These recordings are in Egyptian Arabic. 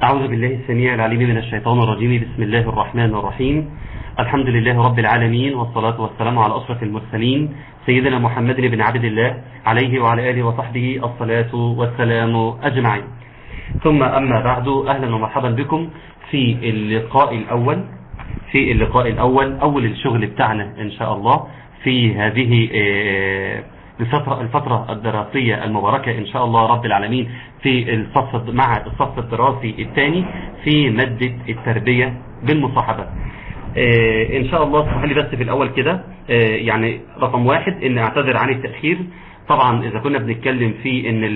أعوذ بالله السميع العليم من الشيطان الرجيم بسم الله الرحمن الرحيم الحمد لله رب العالمين والصلاة والسلام على أشرف المرسلين سيدنا محمد بن عبد الله عليه وعلى آله وصحبه الصلاة والسلام أجمعين ثم أما بعد أهلا ومرحبا بكم في اللقاء الأول في اللقاء الأول أول الشغل بتاعنا إن شاء الله في هذه الفترة, الفترة الدراسية المباركة إن شاء الله رب العالمين في الصف مع الصف الدراسي الثاني في مادة التربية بالمصاحبة إن شاء الله اسمح لي بس في الأول كده يعني رقم واحد إن أعتذر عن التأخير طبعا إذا كنا بنتكلم في إن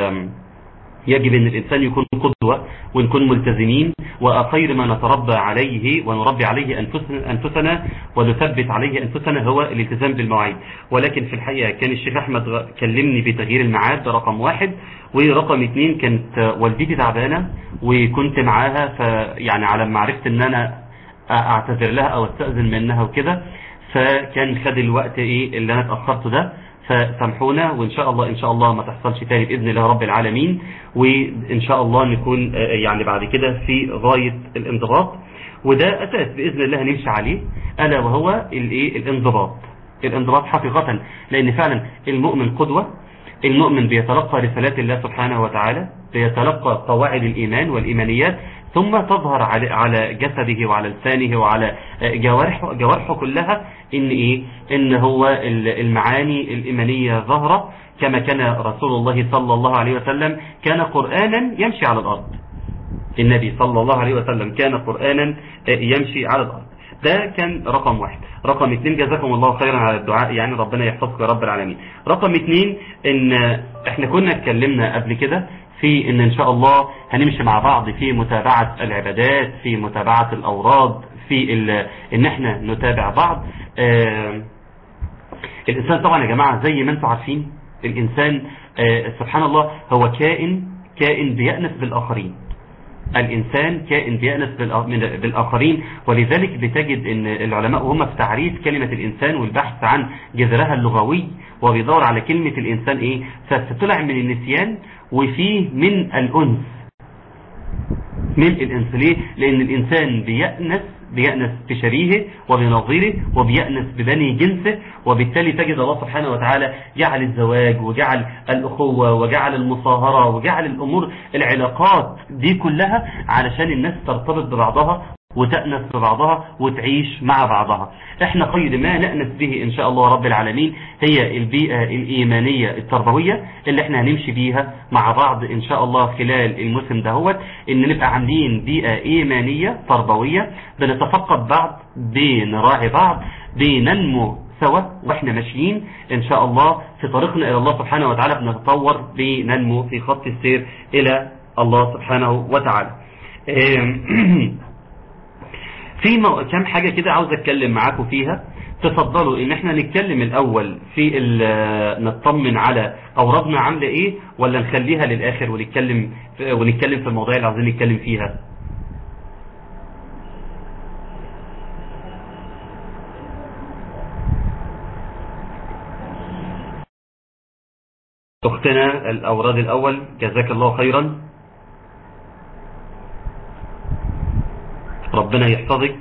يجب ان الانسان يكون قدوة ونكون ملتزمين وخير ما نتربى عليه ونربي عليه أنفسنا, أنفسنا ونثبت عليه أنفسنا هو الالتزام بالمواعيد ولكن في الحقيقة كان الشيخ أحمد كلمني بتغيير الميعاد رقم واحد ورقم اثنين كانت والدتي تعبانة وكنت معاها فيعني على ما عرفت ان انا اعتذر لها او استأذن منها وكده فكان خد الوقت ايه اللي انا اتأخرته ده فسامحونا وإن شاء الله إن شاء الله ما تحصلش تاني بإذن الله رب العالمين وإن شاء الله نكون يعني بعد كده في غاية الانضباط وده أساس بإذن الله هنمشي عليه ألا وهو الإيه الانضباط الانضباط حقيقة لأن فعلا المؤمن قدوة المؤمن بيتلقى رسالات الله سبحانه وتعالى بيتلقى قواعد الإيمان والإيمانيات ثم تظهر على على جسده وعلى لسانه وعلى جوارحه جوارحه كلها ان ايه ان هو المعاني الايمانيه ظاهره كما كان رسول الله صلى الله عليه وسلم كان قرانا يمشي على الارض النبي صلى الله عليه وسلم كان قرانا يمشي على الارض ده كان رقم واحد رقم اثنين جزاكم الله خيرا على الدعاء يعني ربنا يحفظك يا رب العالمين رقم اثنين ان احنا كنا اتكلمنا قبل كده في ان ان شاء الله هنمشي مع بعض في متابعة العبادات في متابعة الاوراد في ان احنا نتابع بعض آه الانسان طبعا يا جماعة زي ما انتم عارفين الانسان آه سبحان الله هو كائن كائن بيأنس بالاخرين الإنسان كائن بيأنس بالآخرين ولذلك بتجد أن العلماء وهم في تعريف كلمة الإنسان والبحث عن جذرها اللغوي وبيدور على كلمة الإنسان إيه فطلع من النسيان وفيه من الأنس من الأنس ليه لأن الإنسان بيأنس بيأنس بشريهه وبنظيره وبيأنس ببني جنسه وبالتالي تجد الله سبحانه وتعالى جعل الزواج وجعل الأخوة وجعل المصاهرة وجعل الأمور العلاقات دي كلها علشان الناس ترتبط ببعضها وتأنس ببعضها وتعيش مع بعضها احنا خير ما نأنس به ان شاء الله رب العالمين هي البيئة الايمانية التربوية اللي احنا هنمشي بيها مع بعض ان شاء الله خلال الموسم دهوت ان نبقى عاملين بيئة ايمانية تربوية بنتفقد بعض بنراعي بعض بننمو سوا واحنا ماشيين ان شاء الله في طريقنا الى الله سبحانه وتعالى بنتطور بننمو في خط السير الى الله سبحانه وتعالى في كم حاجة كده عاوز اتكلم معاكم فيها تفضلوا ان احنا نتكلم الاول في نطمن على اوراقنا عاملة ايه ولا نخليها للاخر ونتكلم ونتكلم في المواضيع اللي عاوزين نتكلم فيها اختنا الاوراد الاول جزاك الله خيرا ربنا يحفظك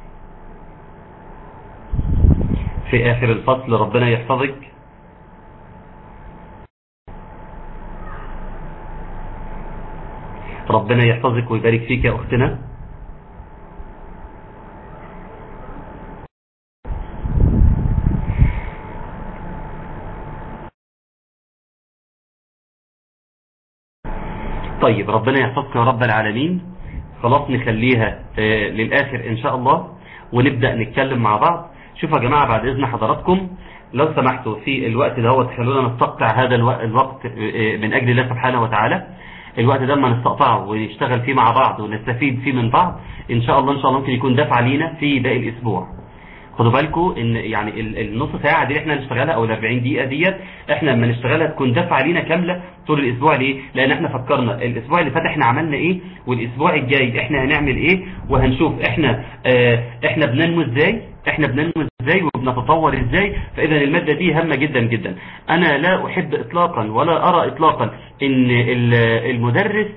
في آخر الفصل ربنا يحفظك ربنا يحفظك ويبارك فيك يا أختنا طيب ربنا يحفظك يا رب العالمين خلاص نخليها للآخر إن شاء الله ونبدأ نتكلم مع بعض شوفوا يا جماعة بعد إذن حضراتكم لو سمحتوا في الوقت ده خلونا نستقطع هذا الوقت من أجل الله سبحانه وتعالى الوقت ده ما نستقطعه ونشتغل فيه مع بعض ونستفيد فيه من بعض إن شاء الله إن شاء الله ممكن يكون دفع لينا في باقي الأسبوع خدوا بالكم ان يعني النص ساعه دي اللي احنا هنشتغلها او ال 40 دقيقه ديت احنا لما نشتغلها تكون دفعه لينا كامله طول الاسبوع ليه لان احنا فكرنا الاسبوع اللي فات احنا عملنا ايه والاسبوع الجاي احنا هنعمل ايه وهنشوف احنا اه احنا بننمو ازاي احنا بننمو ازاي وبنتطور ازاي فاذا الماده دي هامه جدا جدا انا لا احب اطلاقا ولا ارى اطلاقا ان المدرس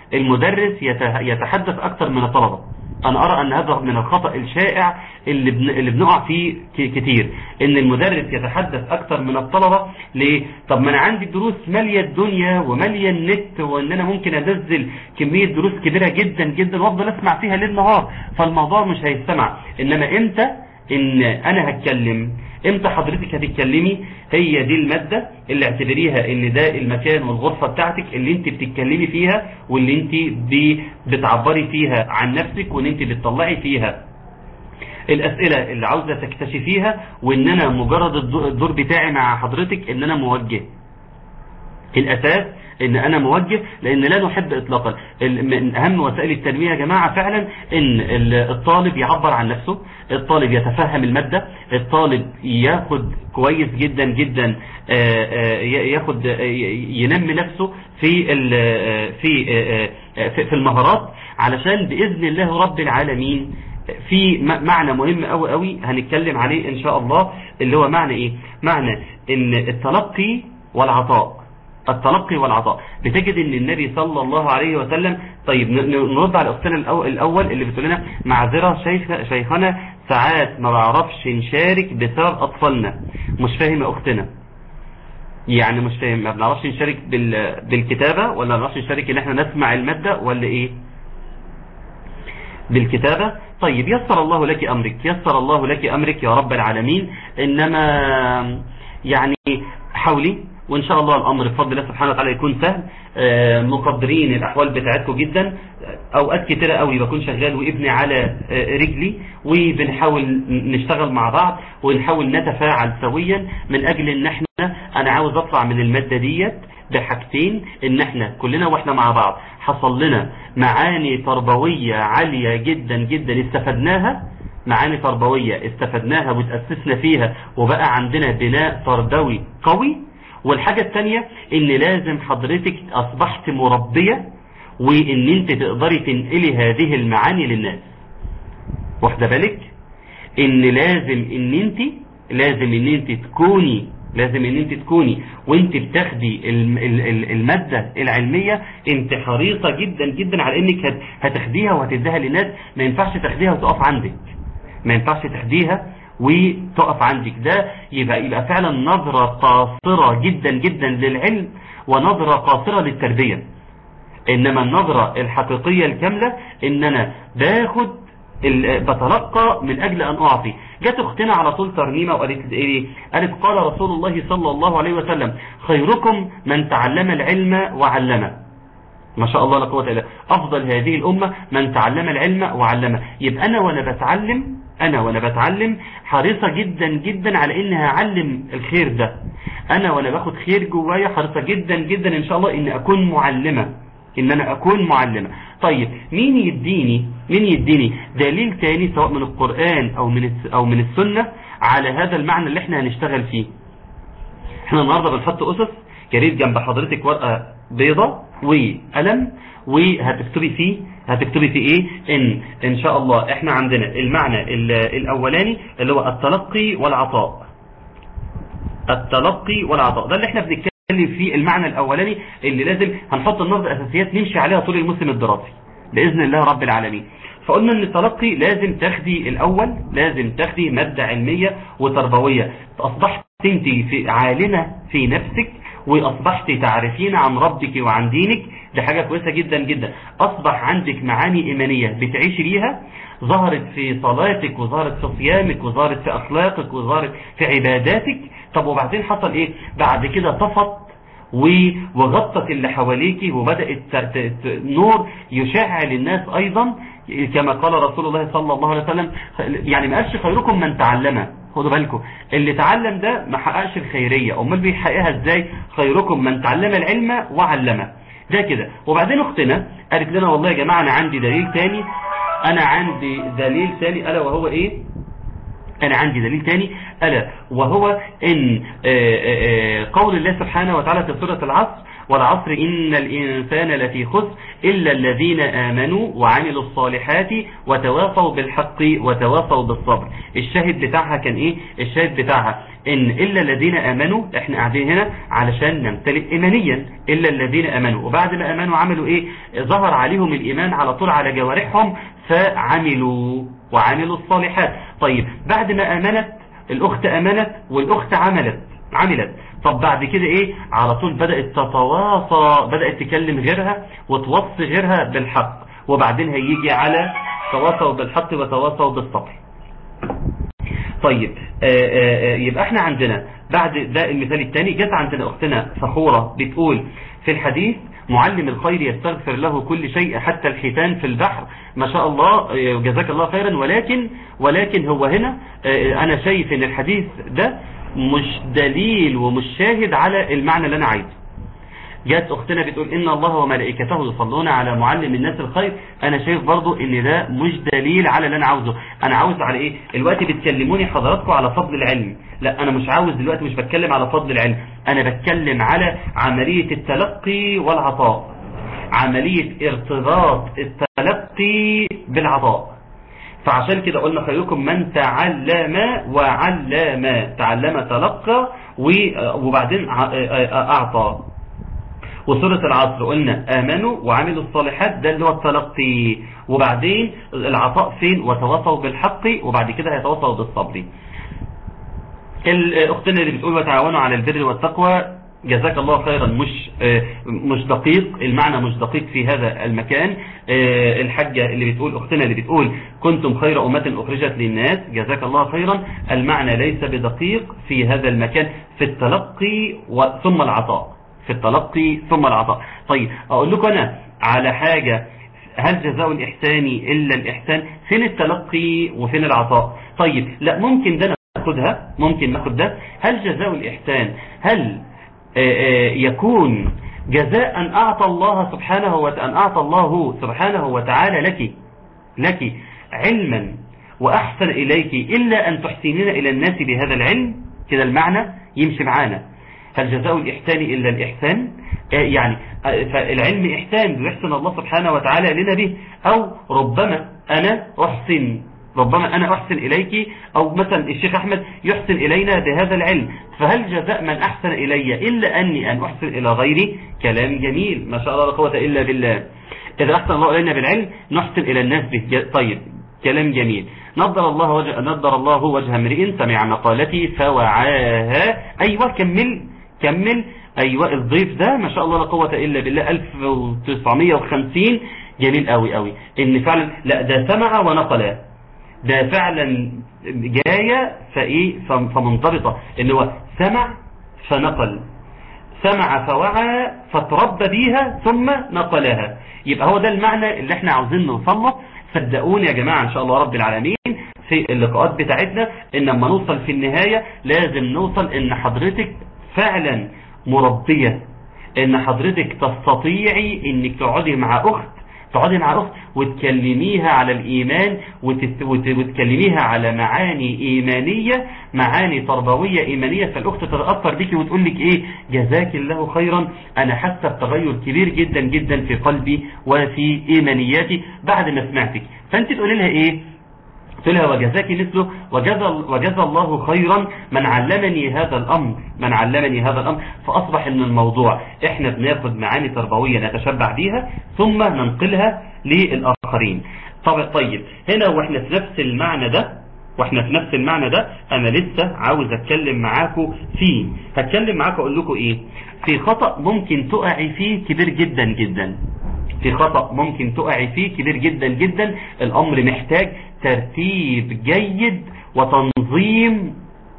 المدرس يتحدث اكتر من الطلبة انا ارى ان هذا من الخطأ الشائع اللي, بن... اللي بنقع فيه كتير ان المدرس يتحدث اكتر من الطلبة ليه طب ما انا عندي دروس مالية الدنيا ومالية النت وان انا ممكن انزل كمية دروس كبيرة جدا جدا وافضل اسمع فيها ليل نهار فالموضوع مش هيستمع انما امتى ان انا هتكلم امتى حضرتك هتتكلمي هي دي المادة اللي اعتبريها ان ده المكان والغرفة بتاعتك اللي انت بتتكلمي فيها واللي انت بتعبري فيها عن نفسك وان انت بتطلعي فيها الاسئلة اللي عاوزة تكتشفيها وان انا مجرد الدور بتاعي مع حضرتك ان انا موجه الاساس ان انا موجه لان لا نحب اطلاقا من اهم وسائل التنمية يا جماعة فعلا ان الطالب يعبر عن نفسه الطالب يتفهم المادة الطالب ياخد كويس جدا جدا ياخد ينمي نفسه في في في المهارات علشان باذن الله رب العالمين في معنى مهم قوي قوي هنتكلم عليه ان شاء الله اللي هو معنى ايه معنى ان التلقي والعطاء التلقي والعطاء بتجد ان النبي صلى الله عليه وسلم طيب نرد على اختنا الاول اللي بتقول لنا معذرة شيخ شيخنا ساعات ما بعرفش نشارك بسبب اطفالنا مش فاهم يا اختنا يعني مش فاهم ما بنعرفش نشارك بالكتابة ولا ما بنعرفش نشارك ان احنا نسمع المادة ولا ايه بالكتابة طيب يسر الله لك امرك يسر الله لك امرك يا رب العالمين انما يعني حاولي وان شاء الله الامر بفضل الله سبحانه وتعالى يكون سهل مقدرين الاحوال بتاعتكم جدا اوقات كتيرة قوي بكون شغال وابني على رجلي وبنحاول نشتغل مع بعض ونحاول نتفاعل سويا من اجل ان احنا انا عاوز اطلع من المادة ديت بحاجتين ان احنا كلنا واحنا مع بعض حصل لنا معاني تربوية عالية جدا جدا استفدناها معاني تربوية استفدناها وتأسسنا فيها وبقى عندنا بناء تربوي قوي والحاجة الثانية ان لازم حضرتك اصبحت مربية وان انت تقدري تنقلي هذه المعاني للناس واخده بالك ان لازم ان انت لازم ان انت تكوني لازم ان انت تكوني وانت بتاخدي المادة العلمية انت حريصة جدا جدا على انك هتاخديها وهتديها للناس ما ينفعش تاخديها وتقف عندك ما ينفعش تاخديها وتقف عندك ده يبقى يبقى فعلا نظرة قاصرة جدا جدا للعلم ونظرة قاصرة للتربية انما النظرة الحقيقية الكاملة ان انا باخد بتلقى من اجل ان اعطي جت اختنا على طول ترنيمة وقالت ايه قالت قال رسول الله صلى الله عليه وسلم خيركم من تعلم العلم وعلمه ما شاء الله لا قوه الا افضل هذه الامه من تعلم العلم وعلمه يبقى انا وانا بتعلم انا وانا بتعلم حريصة جدا جدا على اني هعلم الخير ده انا وانا باخد خير جوايا حريصة جدا جدا ان شاء الله اني اكون معلمة ان انا اكون معلمة طيب مين يديني مين يديني دليل تاني سواء من القرآن او من او من السنة على هذا المعنى اللي احنا هنشتغل فيه احنا النهاردة بنحط اسس يا جنب حضرتك ورقة بيضة وقلم وهتكتبي فيه هتكتبي فيه ايه ان ان شاء الله احنا عندنا المعنى الاولاني اللي هو التلقي والعطاء التلقي والعطاء ده اللي احنا بنتكلم فيه المعنى الاولاني اللي لازم هنحط النهارده اساسيات نمشي عليها طول الموسم الدراسي باذن الله رب العالمين فقلنا ان التلقي لازم تاخدي الاول لازم تاخدي مادة علمية وتربوية اصبحت انت في عالمة في نفسك واصبحت تعرفين عن ربك وعن دينك دي حاجة كويسة جدا جدا اصبح عندك معاني ايمانية بتعيشي بيها ظهرت في صلاتك وظهرت في صيامك وظهرت في اخلاقك وظهرت في عباداتك طب وبعدين حصل ايه بعد كده طفت وغطت اللي حواليك وبدأت نور يشعل الناس ايضا كما قال رسول الله صلى الله عليه وسلم يعني ما قالش خيركم من تعلم خدوا بالكم اللي تعلم ده ما حققش الخيرية امال بيحققها ازاي خيركم من تعلم العلم وعلمه ده كده وبعدين اختنا قالت لنا والله يا جماعة انا عندي دليل تاني انا عندي دليل تاني الا وهو ايه انا عندي دليل تاني الا وهو ان قول الله سبحانه وتعالى في سورة العصر والعصر إن الإنسان لفي خسر إلا الذين آمنوا وعملوا الصالحات وتواصوا بالحق وتواصوا بالصبر الشاهد بتاعها كان إيه الشاهد بتاعها إن إلا الذين آمنوا إحنا قاعدين هنا علشان نمتلئ إيمانيا إلا الذين آمنوا وبعد ما آمنوا عملوا إيه ظهر عليهم الإيمان على طول على جوارحهم فعملوا وعملوا الصالحات طيب بعد ما آمنت الأخت أمنت والأخت عملت عملت طب بعد كده ايه على طول بدأت تتواصى بدأت تكلم غيرها وتوصي غيرها بالحق وبعدين هيجي على تواصوا بالحق وتواصوا بالصبر طيب آآ آآ يبقى احنا عندنا بعد ده المثال الثاني جت عندنا اختنا فخورة بتقول في الحديث معلم الخير يستغفر له كل شيء حتى الحيتان في البحر ما شاء الله جزاك الله خيرا ولكن ولكن هو هنا انا شايف ان الحديث ده مش دليل ومش شاهد على المعنى اللي انا عايزه جات اختنا بتقول ان الله وملائكته يصلون على معلم الناس الخير انا شايف برضو ان ده مش دليل على اللي انا عاوزه انا عاوز على ايه الوقت بتكلموني حضراتكم على فضل العلم لا انا مش عاوز دلوقتي مش بتكلم على فضل العلم انا بتكلم على عملية التلقي والعطاء عملية ارتباط التلقي بالعطاء فعشان كده قلنا خيركم من تعلم وعلم تعلم تلقى وبعدين اعطى وسورة العصر قلنا آمنوا وعملوا الصالحات ده اللي هو التلقي وبعدين العطاء فين وتواصوا بالحق وبعد كده هيتواصوا بالصبر الاختنا اللي بتقول وتعاونوا على البر والتقوى جزاك الله خيرا مش مش دقيق المعنى مش دقيق في هذا المكان الحاجة اللي بتقول اختنا اللي بتقول كنتم خير أمة أخرجت للناس جزاك الله خيرا المعنى ليس بدقيق في هذا المكان في التلقي ثم العطاء في التلقي ثم العطاء طيب أقول لكم أنا على حاجة هل جزاء الإحسان إلا الإحسان فين التلقي وفين العطاء طيب لا ممكن ده ناخدها ممكن ناخد ده هل جزاء الإحسان هل يكون جزاء أن أعطى الله سبحانه وأن أعطى الله سبحانه وتعالى لك لك علما وأحسن إليك إلا أن تحسنين إلى الناس بهذا العلم كده المعنى يمشي معانا هل جزاء الإحسان إلا الإحسان يعني فالعلم إحسان بيحسن الله سبحانه وتعالى لنا به أو ربما أنا أحسن ربما أنا أحسن إليك أو مثلا الشيخ أحمد يحسن إلينا بهذا العلم فهل جزاء من أحسن إلي إلا أني أن أحسن إلى غيري كلام جميل ما شاء الله لا قوة إلا بالله إذا أحسن الله إلينا بالعلم نحسن إلى الناس به طيب كلام جميل نظر الله وجه نظر الله وجه امرئ سمع مقالتي فوعاها أيوة كمل كمل أيوة الضيف ده ما شاء الله لا قوة إلا بالله 1950 جميل قوي قوي إن فعلا لا ده سمع ونقل ده فعلا جاية فإيه فمنضبطة اللي هو سمع فنقل سمع فوعى فتربى بيها ثم نقلها يبقى هو ده المعنى اللي احنا عاوزين نوصل له صدقوني يا جماعة ان شاء الله رب العالمين في اللقاءات بتاعتنا ان لما نوصل في النهاية لازم نوصل ان حضرتك فعلا مربية ان حضرتك تستطيعي انك تقعدي مع اخت تقعدي مع اخت وتكلميها على الايمان وتت... وت... وتكلميها على معاني ايمانية معاني تربوية ايمانية فالاخت تتأثر بك وتقول لك ايه جزاك الله خيرا انا حاسه بتغير كبير جدا جدا في قلبي وفي ايمانياتي بعد ما سمعتك فانت تقولي لها ايه قلت لها وجزاك مثله وجزى, وجزى الله خيرا من علمني هذا الأمر من علمني هذا الأمر فأصبح ان الموضوع احنا بناخد معاني تربوية نتشبع بيها ثم ننقلها للآخرين طب طيب هنا واحنا في نفس المعنى ده واحنا في نفس المعنى ده انا لسه عاوز اتكلم معاكم فيه هتكلم معاكم اقول لكم ايه في خطأ ممكن تقعي فيه كبير جدا جدا في خطأ ممكن تقعي فيه كبير جدا جدا الامر محتاج ترتيب جيد وتنظيم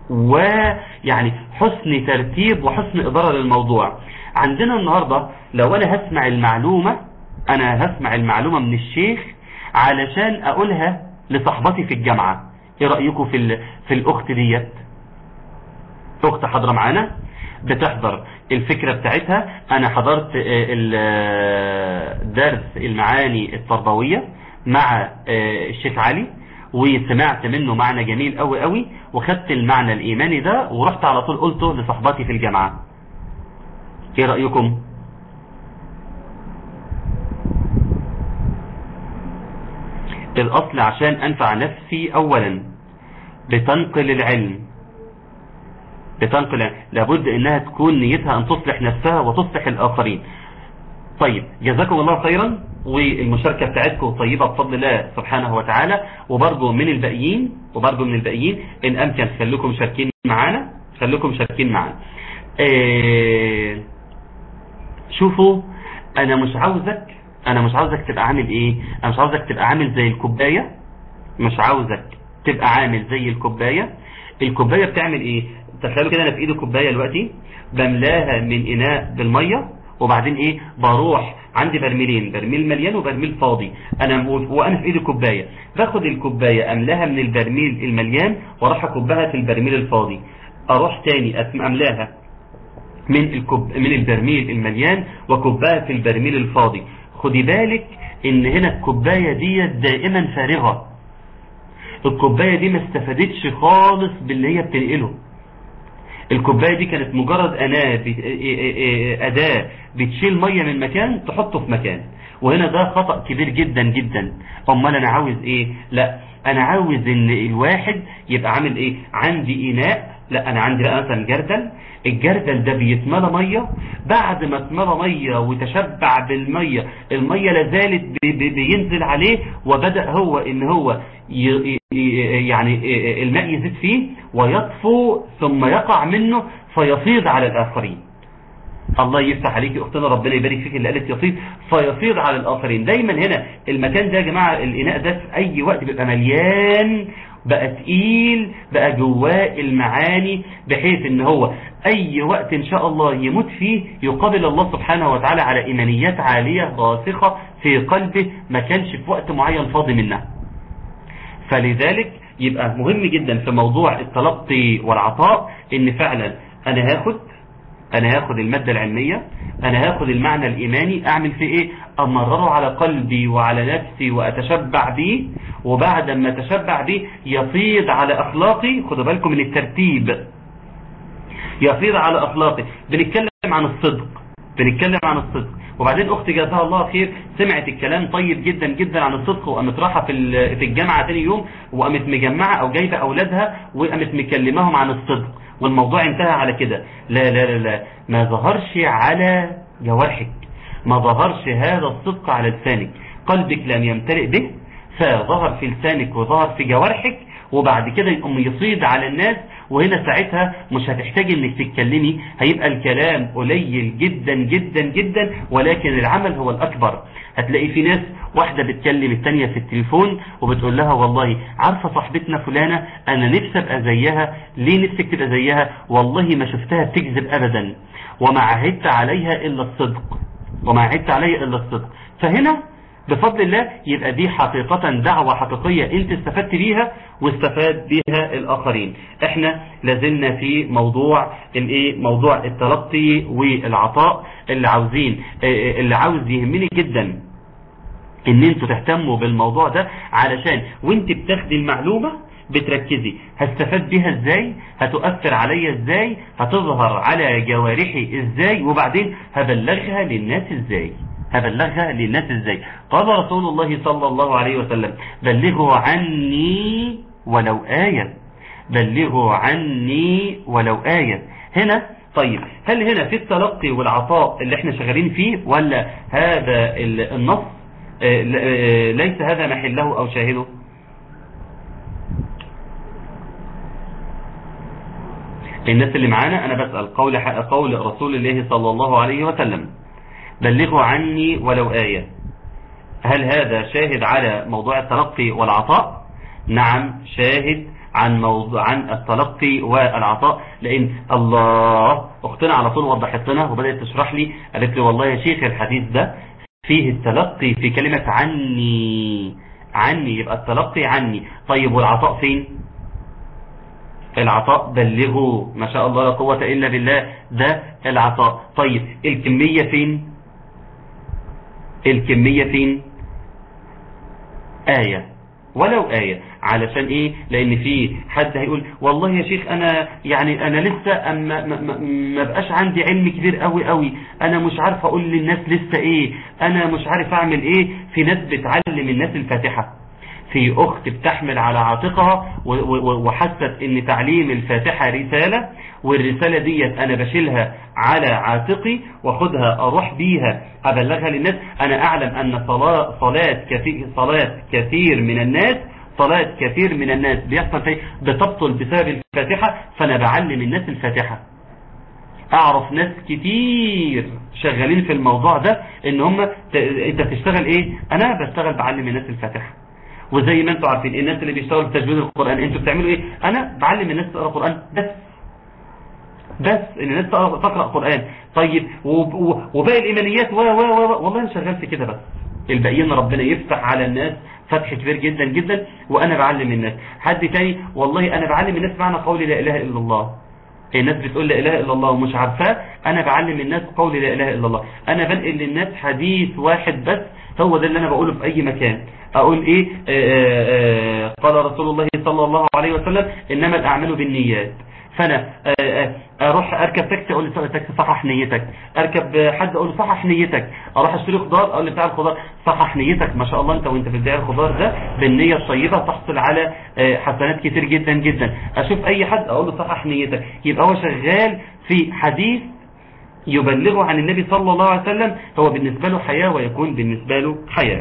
ويعني حسن ترتيب وحسن إدارة للموضوع عندنا النهاردة لو أنا هسمع المعلومة أنا هسمع المعلومة من الشيخ علشان أقولها لصحبتي في الجامعة إيه رأيكم في, في الأخت ديت أخت حضرة معانا بتحضر الفكرة بتاعتها أنا حضرت درس المعاني التربوية مع الشيخ علي وسمعت منه معنى جميل قوي قوي وخدت المعنى الإيماني ده ورحت على طول قلته لصحباتي في الجامعة ايه رأيكم الأصل عشان أنفع نفسي أولا بتنقل العلم بتنقل لابد انها تكون نيتها ان تصلح نفسها وتصلح الاخرين طيب جزاكم الله خيرا والمشاركة بتاعتكم طيبة بفضل الله سبحانه وتعالى وبرضو من الباقيين وبرضو من الباقيين ان امكن خليكم مشاركين معانا خليكم مشاركين معانا اه شوفوا انا مش عاوزك انا مش عاوزك تبقى عامل ايه انا مش عاوزك تبقى عامل زي الكوباية مش عاوزك تبقى عامل زي الكوباية الكوباية بتعمل ايه تخيلوا كده انا في ايدي كوبايه دلوقتي بملاها من اناء بالميه وبعدين ايه بروح عندي برميلين برميل مليان وبرميل فاضي انا وانا في ايدي كوبايه باخد الكوبايه املاها من البرميل المليان واروح اكبها في البرميل الفاضي اروح تاني املاها من الكوب من البرميل المليان وكبها في البرميل الفاضي خدي بالك ان هنا الكوبايه دي دائما فارغه الكوبايه دي ما استفادتش خالص باللي هي بتنقله الكوبايه دي كانت مجرد أناة أداة بتشيل مية من مكان تحطه في مكان وهنا ده خطأ كبير جدا جدا امال انا عاوز ايه لا انا عاوز ان الواحد يبقى عامل ايه عندي اناء لا انا عندي بقى مثلا جردل الجردل ده بيتملى ميه بعد ما اتملى ميه وتشبع بالميه الميه لازالت بينزل عليه وبدا هو ان هو يعني الماء يزيد فيه ويطفو ثم يقع منه فيفيض على الاخرين الله يفتح عليك اختنا ربنا يبارك فيك اللي قالت يفيض فيفيض على الاخرين دايما هنا المكان ده يا جماعه الاناء ده في اي وقت بيبقى مليان بقى تقيل بقى جواه المعاني بحيث ان هو اي وقت ان شاء الله يموت فيه يقابل الله سبحانه وتعالى على ايمانيات عالية راسخة في قلبه ما كانش في وقت معين فاضي منها فلذلك يبقى مهم جدا في موضوع التلقي والعطاء ان فعلا انا هاخد انا هاخد المادة العلمية انا هاخد المعنى الايماني اعمل فيه ايه امرره على قلبي وعلى نفسي واتشبع به وبعد ما اتشبع به يفيض على اخلاقي خدوا بالكم من الترتيب يفيض على اخلاقي بنتكلم عن الصدق بنتكلم عن الصدق وبعدين اختي جزاها الله خير سمعت الكلام طيب جدا جدا عن الصدق وقامت رايحه في في الجامعه ثاني يوم وقامت مجمعه او جايبه اولادها وقامت مكلماهم عن الصدق والموضوع انتهى على كده لا لا لا لا ما ظهرش على جوارحك ما ظهرش هذا الصدق على لسانك قلبك لم يمتلئ به فظهر في لسانك وظهر في جوارحك وبعد كده يقوم يصيد على الناس وهنا ساعتها مش هتحتاج انك تتكلمي هيبقى الكلام قليل جدا جدا جدا ولكن العمل هو الاكبر هتلاقي في ناس واحدة بتكلم التانية في التليفون وبتقول لها والله عارفة صاحبتنا فلانة انا نفسي ابقى زيها ليه نفسك تبقى زيها والله ما شفتها بتكذب ابدا وما عهدت عليها الا الصدق وما عهدت عليها الا الصدق فهنا بفضل الله يبقى دي حقيقة دعوة حقيقية انت استفدت بيها واستفاد بيها الاخرين احنا لازلنا في موضوع الايه موضوع التلقي والعطاء اللي عاوزين اللي عاوز يهمني جدا ان انتوا تهتموا بالموضوع ده علشان وانت بتاخدي المعلومة بتركزي هستفاد بيها ازاي هتؤثر عليا ازاي هتظهر على جوارحي ازاي وبعدين هبلغها للناس ازاي هبلغها للناس ازاي قال رسول الله صلى الله عليه وسلم بلغوا عني ولو آية بلغوا عني ولو آية هنا طيب هل هنا في التلقي والعطاء اللي احنا شغالين فيه ولا هذا النص ليس هذا محله او شاهده الناس اللي معانا انا بسأل قول, قول رسول الله صلى الله عليه وسلم بلغوا عني ولو آية هل هذا شاهد على موضوع التلقي والعطاء نعم شاهد عن موضوع عن التلقي والعطاء لان الله اختنا على طول وضحت لنا وبدات تشرح لي قالت لي والله يا شيخ الحديث ده فيه التلقي في كلمة عني عني يبقى التلقي عني طيب والعطاء فين العطاء بلغوا ما شاء الله لا قوة إلا بالله ده العطاء طيب الكمية فين الكمية فين آية ولو آية علشان ايه لان في حد هيقول والله يا شيخ انا يعني انا لسه أما ما, ما, ما بقاش عندي علم كبير قوي قوي انا مش عارف اقول للناس لسه ايه انا مش عارف اعمل ايه في ناس بتعلم الناس الفاتحة في أخت بتحمل على عاتقها وحست ان تعليم الفاتحة رسالة والرسالة ديت انا بشيلها على عاتقي واخدها اروح بيها ابلغها للناس انا اعلم ان صلاة, صلاة, كثير, صلاة كثير من الناس صلاة كثير من الناس بيحصل فيه بتبطل بسبب الفاتحة فانا بعلم الناس الفاتحة اعرف ناس كتير شغالين في الموضوع ده ان هم ت... انت بتشتغل ايه انا بشتغل بعلم الناس الفاتحة وزي ما انتم عارفين الناس اللي بيشتغلوا في تجويد القرآن انتوا بتعملوا ايه انا بعلم الناس تقرأ قرآن بس بس ان الناس تقرأ قرآن طيب وباقي الايمانيات و و و والله انا شغال في كده بس الباقيين ربنا يفتح على الناس فتح كبير جدا جدا وانا بعلم الناس حد تاني والله انا بعلم الناس معنى قول لا اله الا الله الناس بتقول لا اله الا الله ومش عارفاه انا بعلم الناس قول لا اله الا الله انا بنقل للناس حديث واحد بس هو ده اللي انا بقوله في اي مكان اقول ايه آآ آآ قال رسول الله صلى الله عليه وسلم انما الاعمال بالنيات فانا اروح اركب تاكسي اقول له تاكسي صحح نيتك اركب حد اقول له صحح نيتك اروح اشتري خضار اقول له بتاع الخضار صحح نيتك ما شاء الله انت وانت بتبيع الخضار ده بالنيه الطيبه تحصل على حسنات كتير جدا جدا اشوف اي حد اقول له صحح نيتك يبقى هو شغال في حديث يبلغه عن النبي صلى الله عليه وسلم هو بالنسبه له حياه ويكون بالنسبه له حياه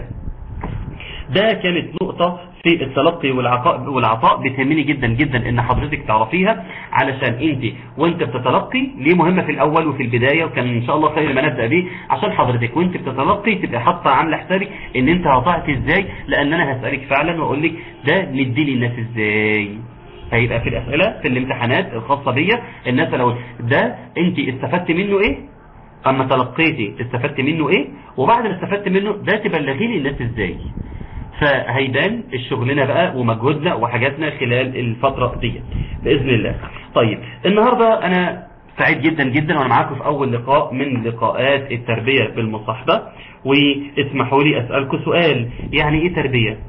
ده كانت نقطة في التلقي والعطاء, والعطاء بتهمني جدا جدا ان حضرتك تعرفيها علشان انت وانت بتتلقي ليه مهمة في الاول وفي البداية وكان ان شاء الله خير ما نبدأ بيه عشان حضرتك وانت بتتلقي تبقى حاطة عاملة حسابك ان انت هطعت ازاي لان انا هسألك فعلا واقول لك ده ندي للناس ازاي هيبقى في الاسئلة في الامتحانات الخاصة بيا الناس لو ده انت استفدت منه ايه اما تلقيتي استفدت منه ايه وبعد ما استفدت منه ده تبلغي لي الناس ازاي فهيبان الشغلنا بقى ومجهودنا وحاجاتنا خلال الفترة دي بإذن الله طيب النهاردة أنا سعيد جدا جدا وأنا معاكم في أول لقاء من لقاءات التربية بالمصاحبة واسمحوا لي أسألكم سؤال يعني إيه تربية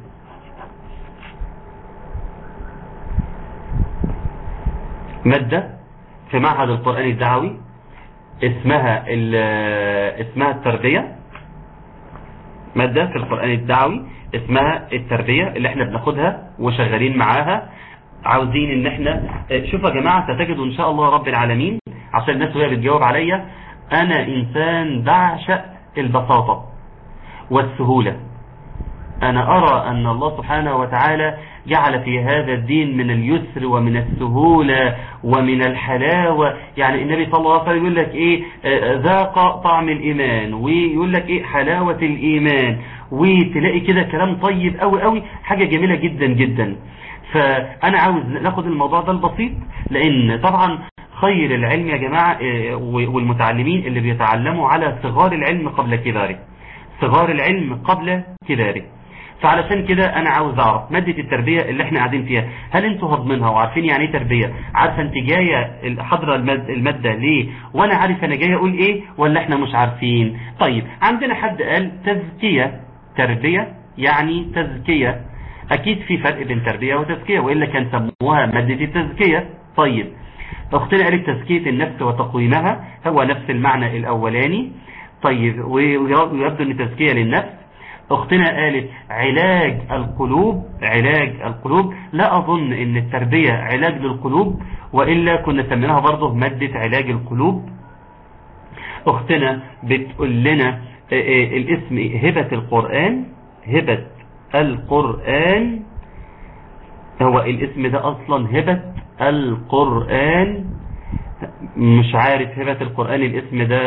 مادة في معهد القرآن الدعوي اسمها اسمها التربية مادة في القرآن الدعوي اسمها التربية اللي احنا بناخدها وشغالين معاها عاوزين ان احنا شوفوا يا جماعة ستجدوا ان شاء الله رب العالمين عشان الناس وهي بتجاوب عليا انا انسان بعشق البساطة والسهولة انا ارى ان الله سبحانه وتعالى جعل في هذا الدين من اليسر ومن السهولة ومن الحلاوة يعني النبي صلى الله عليه وسلم يقول لك ايه ذاق طعم الايمان ويقول لك ايه حلاوة الايمان وتلاقي كده كلام طيب قوي قوي حاجة جميلة جدا جدا فانا عاوز ناخد الموضوع ده البسيط لان طبعا خير العلم يا جماعة والمتعلمين اللي بيتعلموا على صغار العلم قبل كباره صغار العلم قبل كباره فعلشان كده انا عاوز اعرف مادة التربية اللي احنا قاعدين فيها هل انتوا هضمنها وعارفين يعني ايه تربية عارفة انت جاية حضرة المادة ليه وانا عارف انا جاية اقول ايه ولا احنا مش عارفين طيب عندنا حد قال تزكية تربية يعني تزكية اكيد في فرق بين تربية وتزكية وإلا كان سموها مادة التزكية طيب اختنا قالت تزكية النفس وتقويمها هو نفس المعنى الاولاني طيب ويبدو ان تزكية للنفس اختنا قالت علاج القلوب علاج القلوب لا اظن ان التربية علاج للقلوب وإلا كنا سميناها برضه مادة علاج القلوب اختنا بتقول لنا الاسم هبة القرآن هبة القرآن هو الاسم ده اصلا هبة القرآن مش عارف هبة القرآن الاسم ده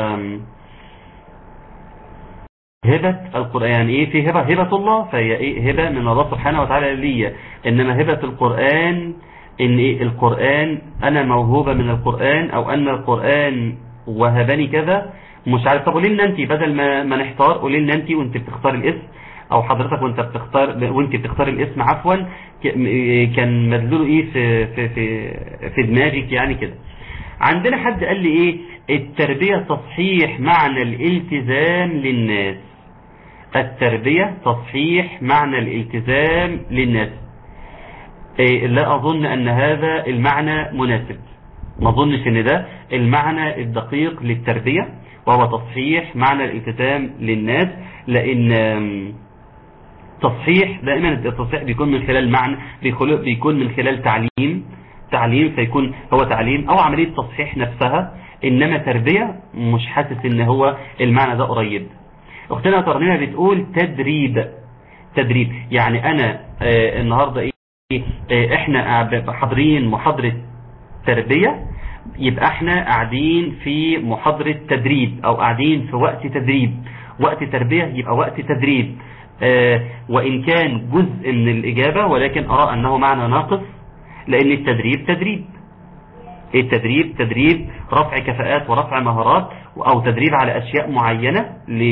هبة القرآن يعني ايه في هبة هبة الله فهي ايه هبة من الله سبحانه وتعالى ليا انما هبة القرآن ان ايه القرآن انا موهوبة من القرآن او ان القرآن وهبني كذا مش عارف طب قولي لنا انت بدل ما ما نحتار قولي لنا انت وانت بتختار الاسم او حضرتك وانت بتختار وانت بتختار الاسم عفوا كان مدلوله ايه في في في في دماغك يعني كده عندنا حد قال لي ايه التربية تصحيح معنى الالتزام للناس التربية تصحيح معنى الالتزام للناس إيه لا اظن ان هذا المعنى مناسب ما اظنش ان ده المعنى الدقيق للتربية وهو تصحيح معنى الالتزام للناس لان تصحيح دائما التصحيح بيكون من خلال معنى بيكون من خلال تعليم تعليم فيكون هو تعليم او عملية تصحيح نفسها انما تربية مش حاسس ان هو المعنى ده قريب اختنا ترنيمة بتقول تدريب تدريب يعني انا آه النهاردة ايه آه احنا حاضرين محاضرة تربية يبقى احنا قاعدين في محاضرة تدريب او قاعدين في وقت تدريب وقت تربية يبقى وقت تدريب آه وان كان جزء من الاجابة ولكن ارى انه معنى ناقص لان التدريب تدريب التدريب تدريب رفع كفاءات ورفع مهارات او تدريب على اشياء معينة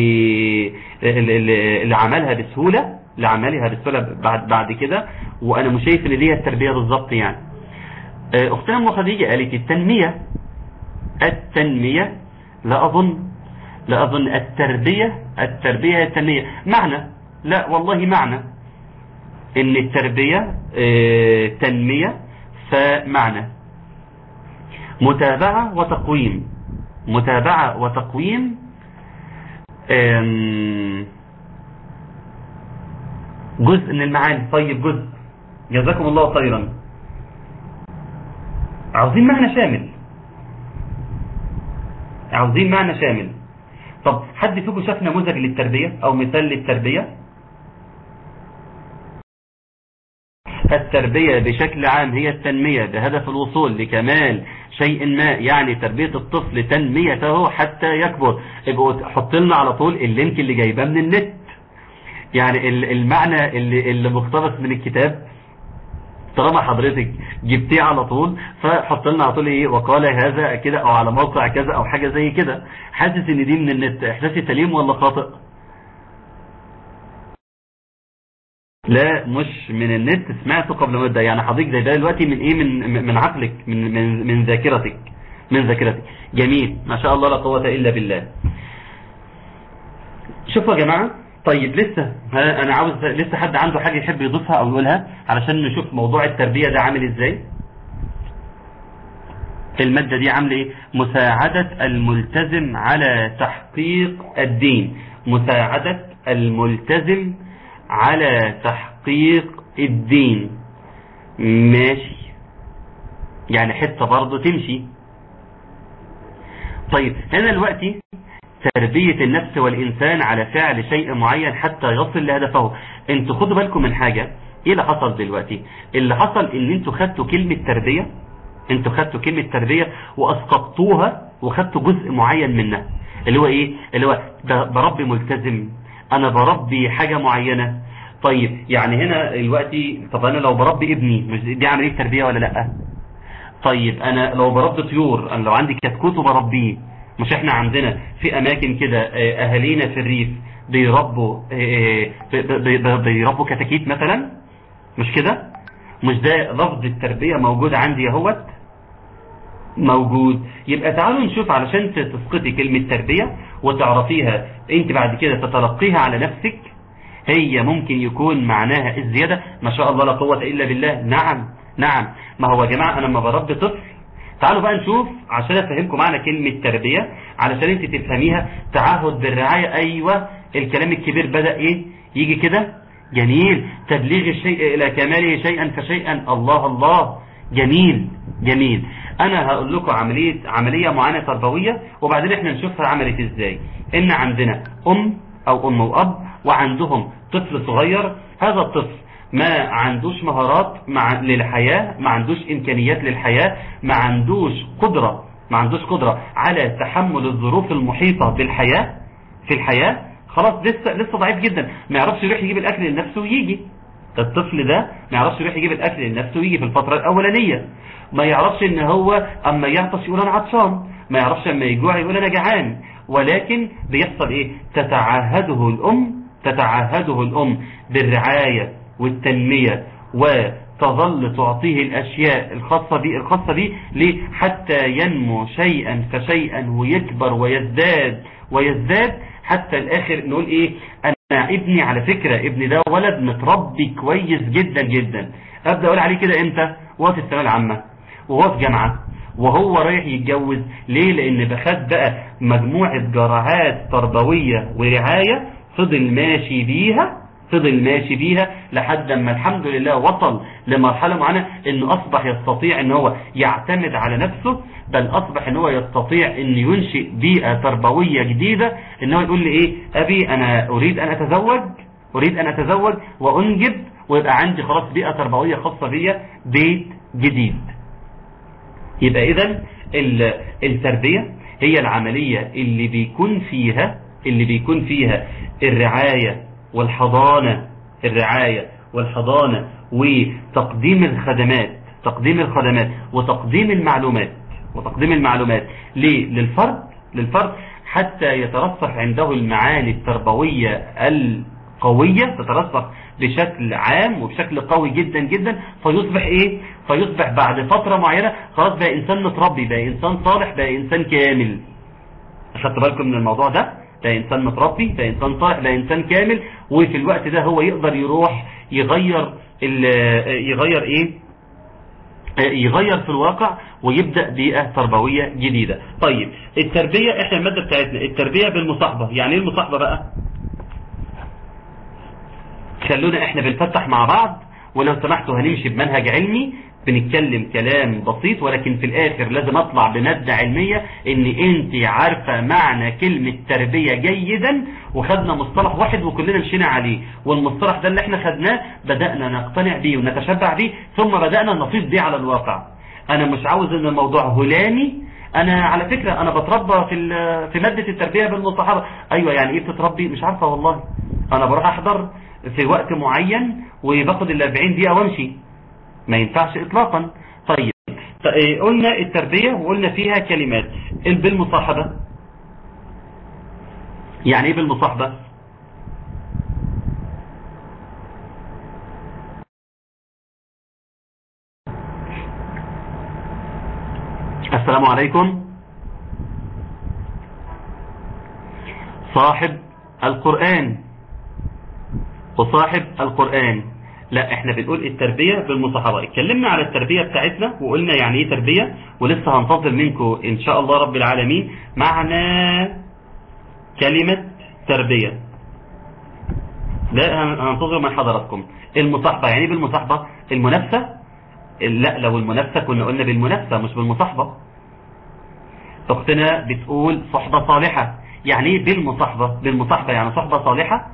لعملها بسهولة لعملها بسهولة بعد, بعد كده وانا مش شايف ان دي التربية بالظبط يعني اختنا ام خديجة قالت التنمية التنمية لا اظن لا اظن التربية التربية هي التنمية معنى لا والله معنى ان التربية اه تنمية فمعنى متابعة وتقويم متابعة وتقويم جزء من المعاني طيب جزء جزاكم الله خيرا عاوزين معنى شامل عاوزين معنى شامل طب حد فيكم شاف نموذج للتربية او مثال للتربية التربية بشكل عام هي التنمية بهدف الوصول لكمال شيء ما يعني تربية الطفل تنميته حتى يكبر يبقوا حط لنا على طول اللينك اللي جايباه من النت يعني المعنى اللي, اللي مقتبس من الكتاب طالما حضرتك جبتيه على طول فحط لنا على طول ايه وقال هذا كده او على موقع كذا او حاجة زي كده حاسس ان دي من النت احساسي سليم ولا خاطئ لا مش من النت سمعته قبل مدة يعني حضرتك زي ده دلوقتي من ايه من من عقلك من من من ذاكرتك من ذاكرتك جميل ما شاء الله لا قوة الا بالله شوفوا يا جماعة طيب لسه انا عاوز لسه حد عنده حاجة يحب يضيفها او يقولها علشان نشوف موضوع التربية ده عامل ازاي المادة دي عامله ايه مساعدة الملتزم على تحقيق الدين مساعدة الملتزم على تحقيق الدين ماشي يعني حتة برضه تمشي طيب هنا دلوقتي تربية النفس والإنسان على فعل شيء معين حتى يصل لهدفه انتوا خدوا بالكم من حاجة ايه اللي حصل دلوقتي اللي حصل ان انتوا خدتوا كلمة تربية انتوا خدتوا كلمة تربية واسقطوها وخدتوا جزء معين منها اللي هو ايه اللي هو بربي ملتزم انا بربي حاجة معينة طيب يعني هنا دلوقتي طب انا لو بربي ابني مش دي عملية تربية ولا لا طيب انا لو بربي طيور انا لو عندي كتكوت وبربيه مش احنا عندنا في اماكن كده اهالينا في الريف بيربوا بيربوا كتاكيت مثلا مش كده مش ده لفظ التربية موجود عندي اهوت موجود يبقى تعالوا نشوف علشان تسقطي كلمة تربية وتعرفيها انت بعد كده تتلقيها على نفسك هي ممكن يكون معناها الزيادة ما شاء الله لا قوة إلا بالله نعم نعم ما هو يا جماعة أنا لما بربي طفل تعالوا بقى نشوف عشان أفهمكم معنى كلمة تربية علشان انت تفهميها تعهد بالرعاية أيوة الكلام الكبير بدأ ايه يجي كده جميل تبليغ الشيء إلى كماله شيئا فشيئا الله الله جميل جميل انا هقول لكم عملية عملية معينة تربوية وبعدين احنا نشوفها عملت ازاي ان عندنا ام او ام واب وعندهم طفل صغير هذا الطفل ما عندوش مهارات مع للحياة ما عندوش امكانيات للحياة ما عندوش قدرة ما عندوش قدرة على تحمل الظروف المحيطة بالحياة في الحياة خلاص لسه لسه ضعيف جدا ما يعرفش يروح يجيب الاكل لنفسه ويجي الطفل ده ما يعرفش يروح يجيب الاكل لنفسه ويجي في الفترة الاولانية ما يعرفش ان هو اما يعطش يقول انا عطشان ما يعرفش اما يجوع يقول انا جعان ولكن بيحصل ايه تتعهده الام تتعهده الام بالرعاية والتنمية وتظل تعطيه الاشياء الخاصة بيه الخاصة بيه ليه حتى ينمو شيئا فشيئا ويكبر ويزداد ويزداد حتى الاخر نقول ايه انا ابني على فكرة ابني ده ولد متربي كويس جدا جدا ابدأ اقول عليه كده امتى وهو في الثانويه العامة وهو في جامعة وهو رايح يتجوز ليه لان بخد بقى مجموعة جرعات تربوية ورعاية فضل ماشي بيها فضل ماشي بيها لحد ما الحمد لله وصل لمرحلة معينة انه اصبح يستطيع ان هو يعتمد على نفسه بل اصبح ان هو يستطيع ان ينشئ بيئة تربوية جديدة ان هو يقول لي ايه ابي انا اريد ان اتزوج اريد ان اتزوج وانجب ويبقى عندي خلاص بيئة تربوية خاصة بيا بيت جديد يبقى اذا التربية هي العملية اللي بيكون فيها اللي بيكون فيها الرعاية والحضانة الرعاية والحضانة وتقديم الخدمات تقديم الخدمات وتقديم المعلومات وتقديم المعلومات ليه للفرد للفرد حتى يترسخ عنده المعاني التربوية القوية تترسخ بشكل عام وبشكل قوي جدا جدا فيصبح ايه فيصبح بعد فترة معينة خلاص بقى انسان متربي بقى انسان صالح بقى انسان كامل اخدت بالكم من الموضوع ده ده انسان متربي ده انسان صالح ده انسان كامل وفي الوقت ده هو يقدر يروح يغير يغير ايه يغير في الواقع ويبدأ بيئة تربوية جديدة طيب التربية احنا المادة بتاعتنا التربية بالمصاحبة يعني ايه المصاحبة بقى خلونا احنا بنفتح مع بعض ولو سمحتوا هنمشي بمنهج علمي بنتكلم كلام بسيط ولكن في الاخر لازم اطلع بمادة علمية ان انت عارفة معنى كلمة تربية جيدا وخدنا مصطلح واحد وكلنا مشينا عليه والمصطلح ده اللي احنا خدناه بدأنا نقتنع بيه ونتشبع بيه ثم بدأنا نفيض بيه على الواقع انا مش عاوز ان الموضوع هلامي انا على فكرة انا بتربى في في مادة التربية بالمصاحبة ايوه يعني ايه بتتربي مش عارفة والله انا بروح احضر في وقت معين وباخد ال 40 دقيقة وامشي ما ينفعش اطلاقا طيب قلنا التربية وقلنا فيها كلمات بالمصاحبة يعني ايه بالمصاحبة السلام عليكم صاحب القرآن وصاحب القرآن لا احنا بنقول التربية بالمصاحبة اتكلمنا على التربية بتاعتنا وقلنا يعني ايه تربية ولسه هنتظر منكم ان شاء الله رب العالمين معنى كلمة تربية لا هننتظر من حضراتكم المصاحبة يعني ايه بالمصاحبة المنافسة لا لو المنافسة كنا قلنا بالمنافسة مش بالمصاحبة اختنا بتقول صحبة صالحة يعني ايه بالمصاحبة بالمصاحبة يعني صحبة صالحة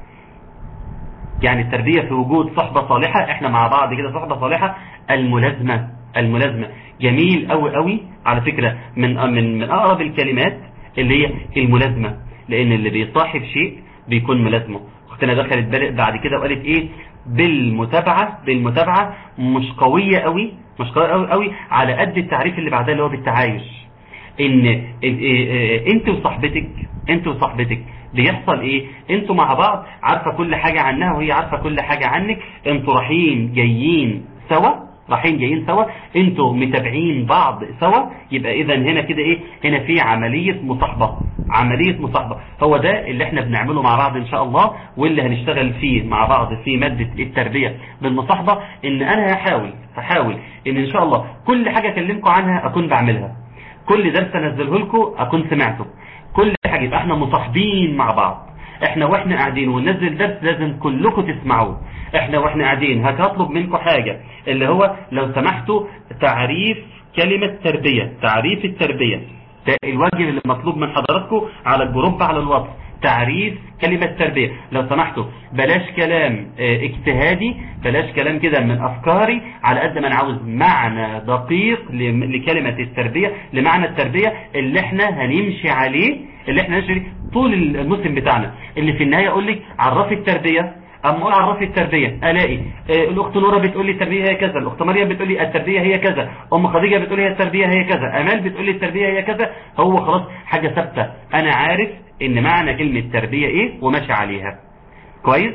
يعني التربية في وجود صحبة صالحة احنا مع بعض كده صحبة صالحة الملازمة الملازمة جميل قوي قوي على فكرة من من من اقرب الكلمات اللي هي الملازمة لان اللي بيصاحب شيء بيكون ملازمه اختنا دخلت بعد كده وقالت ايه بالمتابعة بالمتابعة مش قوية قوي مش قوية قوي قوي على قد التعريف اللي بعدها اللي هو بالتعايش ان انت وصاحبتك انت وصاحبتك بيحصل ايه انتوا مع بعض عارفة كل حاجة عنها وهي عارفة كل حاجة عنك انتوا رايحين جايين سوا رايحين جايين سوا انتوا متابعين بعض سوا يبقى اذا هنا كده ايه هنا في عملية مصاحبة عملية مصاحبة هو ده اللي احنا بنعمله مع بعض ان شاء الله واللي هنشتغل فيه مع بعض في مادة التربية بالمصاحبة ان انا هحاول هحاول ان ان شاء الله كل حاجة اكلمكم عنها اكون بعملها كل درس انزله لكم اكون سمعته كل حاجة يبقى احنا مصاحبين مع بعض احنا واحنا قاعدين وننزل درس لازم كلكم تسمعوه احنا واحنا قاعدين هطلب منكم حاجة اللي هو لو سمحتوا تعريف كلمة تربية تعريف التربية ده الواجب اللي مطلوب من حضراتكم على الجروب على الواتس تعريف كلمة تربية لو سمحتوا بلاش كلام اه اجتهادي بلاش كلام كده من أفكاري على قد ما انا عاوز معنى دقيق لكلمة التربية لمعنى التربية اللي احنا هنمشي عليه اللي احنا هنمشي عليه طول المسلم بتاعنا اللي في النهاية يقول لك عرفي التربية اما اقول عرفي التربية الاقي اه الاخت نورة بتقول لي التربية هي كذا الاخت مريم بتقول لي التربية هي كذا ام خديجة بتقول لي التربية هي كذا امال بتقول لي التربية هي كذا هو خلاص حاجة ثابته انا عارف ان معنى كلمة تربية ايه وماشي عليها كويس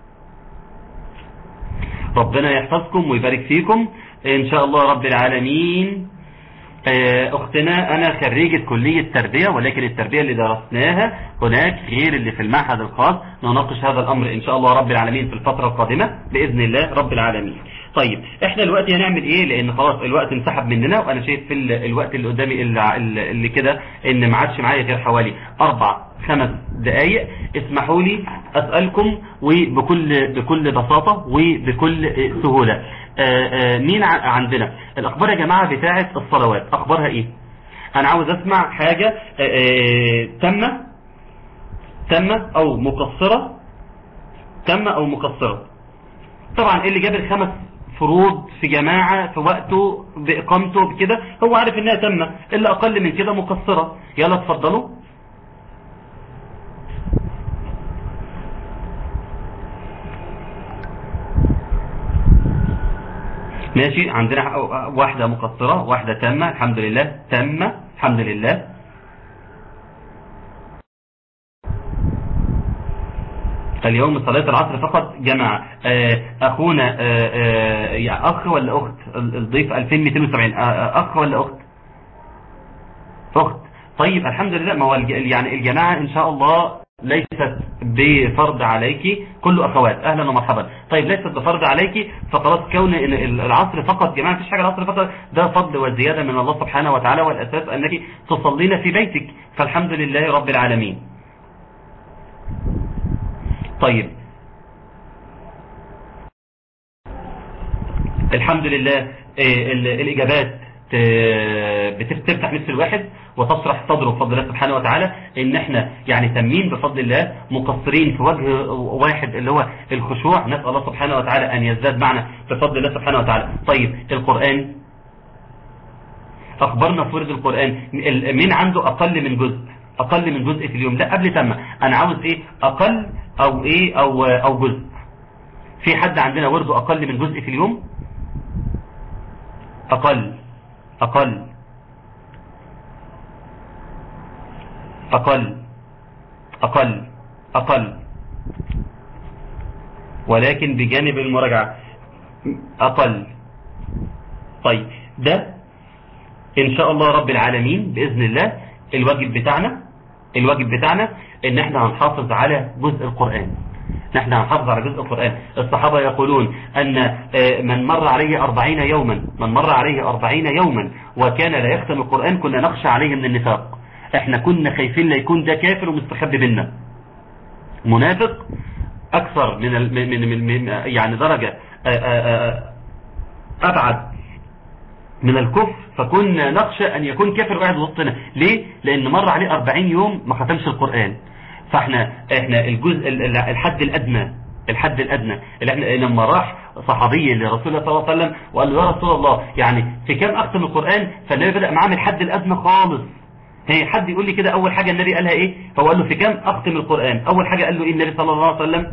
ربنا يحفظكم ويبارك فيكم ان شاء الله رب العالمين اختنا انا خريجة كلية تربية ولكن التربية اللي درسناها هناك غير اللي في المعهد الخاص نناقش هذا الامر ان شاء الله رب العالمين في الفترة القادمة باذن الله رب العالمين طيب احنا الوقت هنعمل ايه لان خلاص الوقت انسحب مننا وانا شايف في الوقت اللي قدامي اللي, اللي كده ان ما عادش معايا غير حوالي اربع خمس دقايق اسمحوا لي أسألكم وبكل بكل بساطة وبكل سهولة مين عندنا الأخبار يا جماعة بتاعة الصلوات أخبارها إيه أنا عاوز أسمع حاجة تامة تامة أو مقصرة تامة أو مقصرة طبعا اللي جاب الخمس فروض في جماعة في وقته بإقامته بكده هو عارف انها تامة اللي أقل من كده مقصرة يلا اتفضلوا ماشي عندنا واحدة مقصرة واحدة تامة الحمد لله تامة الحمد لله اليوم صلاة العصر فقط جماعة أخونا يعني أخ ولا أخت الضيف 2270 أخ ولا أخت أخت طيب الحمد لله ما هو يعني الجماعة إن شاء الله ليست بفرض عليك كل أخوات أهلا ومرحبا طيب ليست بفرض عليك فخلاص كون العصر فقط جماعة مفيش حاجة العصر فقط ده فضل وزيادة من الله سبحانه وتعالى والأساس أنك تصلين في بيتك فالحمد لله رب العالمين طيب الحمد لله الإجابات بتفتح نفس الواحد وتصرح صدره بفضل الله سبحانه وتعالى ان احنا يعني تمين بفضل الله مقصرين في وجه واحد اللي هو الخشوع نسأل الله سبحانه وتعالى ان يزداد معنا بفضل الله سبحانه وتعالى طيب القرآن اخبرنا في ورد القرآن مين عنده اقل من جزء اقل من جزء في اليوم لا قبل تم انا عاوز ايه اقل او ايه او او جزء في حد عندنا ورده اقل من جزء في اليوم اقل اقل اقل اقل اقل ولكن بجانب المراجعة اقل طيب ده ان شاء الله رب العالمين باذن الله الواجب بتاعنا الواجب بتاعنا ان احنا هنحافظ على جزء القرآن نحن هنحافظ على جزء القرآن الصحابة يقولون أن من مر عليه أربعين يوما من مر عليه أربعين يوما وكان لا يختم القرآن كنا نخشى عليه من النفاق احنا كنا خايفين لا يكون ده كافر ومستخبي بينا منافق أكثر من, من, من يعني درجة أبعد من الكفر فكنا نخشى أن يكون كافر قاعد وسطنا ليه؟ لأن مر عليه 40 يوم ما ختمش القرآن فاحنا احنا الجزء الحد الأدنى الحد الأدنى اللي احنا لما راح صحابي لرسول الله صلى الله عليه وسلم وقال له يا رسول الله يعني في كام أختم القرآن فالنبي بدأ معاه من الحد الأدنى خالص هي حد يقول لي كده أول حاجة النبي قالها إيه فهو قال له في كام أختم القرآن أول حاجة قال له إيه النبي صلى الله عليه وسلم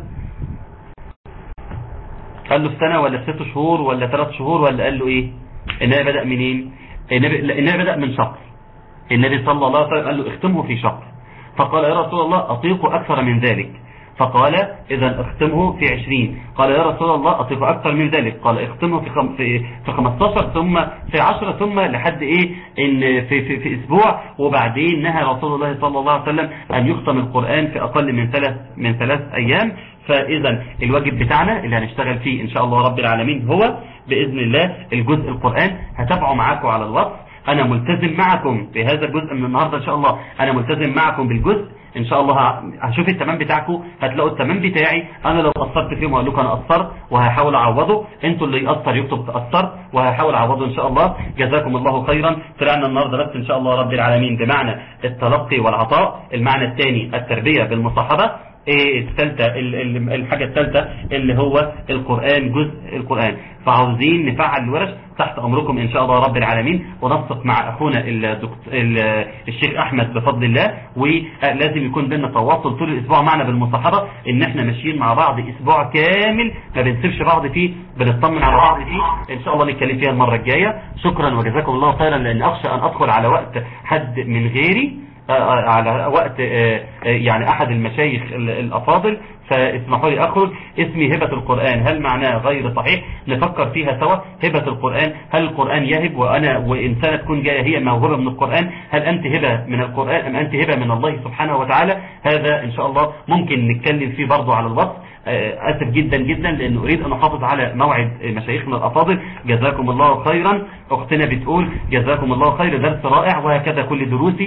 قال له في سنة ولا في ست شهور ولا ثلاث شهور ولا قال له إيه النبي بدأ منين النبي, النبي بدأ من شهر النبي صلى الله عليه وسلم قال له اختمه في شهر فقال يا رسول الله أطيق أكثر من ذلك فقال إذا اختمه في عشرين قال يا رسول الله أطيق أكثر من ذلك قال اختمه في خم في في 15 ثم في 10 ثم لحد إيه إن في في, في أسبوع وبعدين نهى رسول الله صلى الله عليه وسلم أن يختم القرآن في أقل من ثلاث من ثلاث أيام فإذا الواجب بتاعنا اللي هنشتغل فيه إن شاء الله رب العالمين هو بإذن الله الجزء القرآن هتابعه معاكم على الوصف أنا ملتزم معكم في هذا الجزء من النهاردة إن شاء الله أنا ملتزم معكم بالجزء ان شاء الله هشوف التمام بتاعكم هتلاقوا التمام بتاعي انا لو قصرت فيهم اقول لكم انا قصرت وهحاول اعوضه انتوا اللي يقصر يكتب قصرت وهحاول اعوضه ان شاء الله جزاكم الله خيرا طلعنا النهارده بس ان شاء الله رب العالمين بمعنى التلقي والعطاء المعنى الثاني التربيه بالمصاحبه ايه الثالثه الحاجه الثالثه اللي هو القران جزء القران فعاوزين نفعل الورش تحت امركم ان شاء الله رب العالمين وننسق مع اخونا الشيخ احمد بفضل الله ولازم يكون بيننا تواصل طول الاسبوع معنا بالمصاحبه ان احنا ماشيين مع بعض اسبوع كامل ما بنسيبش بعض فيه بنطمن على بعض فيه ان شاء الله نتكلم فيها المره الجايه شكرا وجزاكم الله خيرا لان اخشى ان ادخل على وقت حد من غيري على وقت يعني احد المشايخ الافاضل فاسمحوا لي اخرج اسمي هبة القرآن هل معناه غير صحيح نفكر فيها سوا هبة القرآن هل القرآن يهب وانا وانسانة تكون جاية هي موهبة من القرآن هل انت هبة من القرآن ام انت هبة من الله سبحانه وتعالى هذا ان شاء الله ممكن نتكلم فيه برضو على الوصف اسف جدا جدا لان اريد ان احافظ على موعد مشايخنا الافاضل جزاكم الله خيرا اختنا بتقول جزاكم الله خير درس رائع وهكذا كل دروسي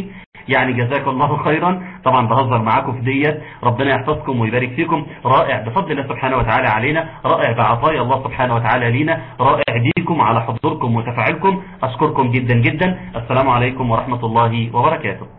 يعني جزاك الله خيرا طبعا بهزر معاكم في ديت ربنا يحفظكم ويبارك فيكم رائع بفضل الله سبحانه وتعالى علينا رائع بعطايا الله سبحانه وتعالى لينا رائع بيكم على حضوركم وتفاعلكم أشكركم جدا جدا السلام عليكم ورحمة الله وبركاته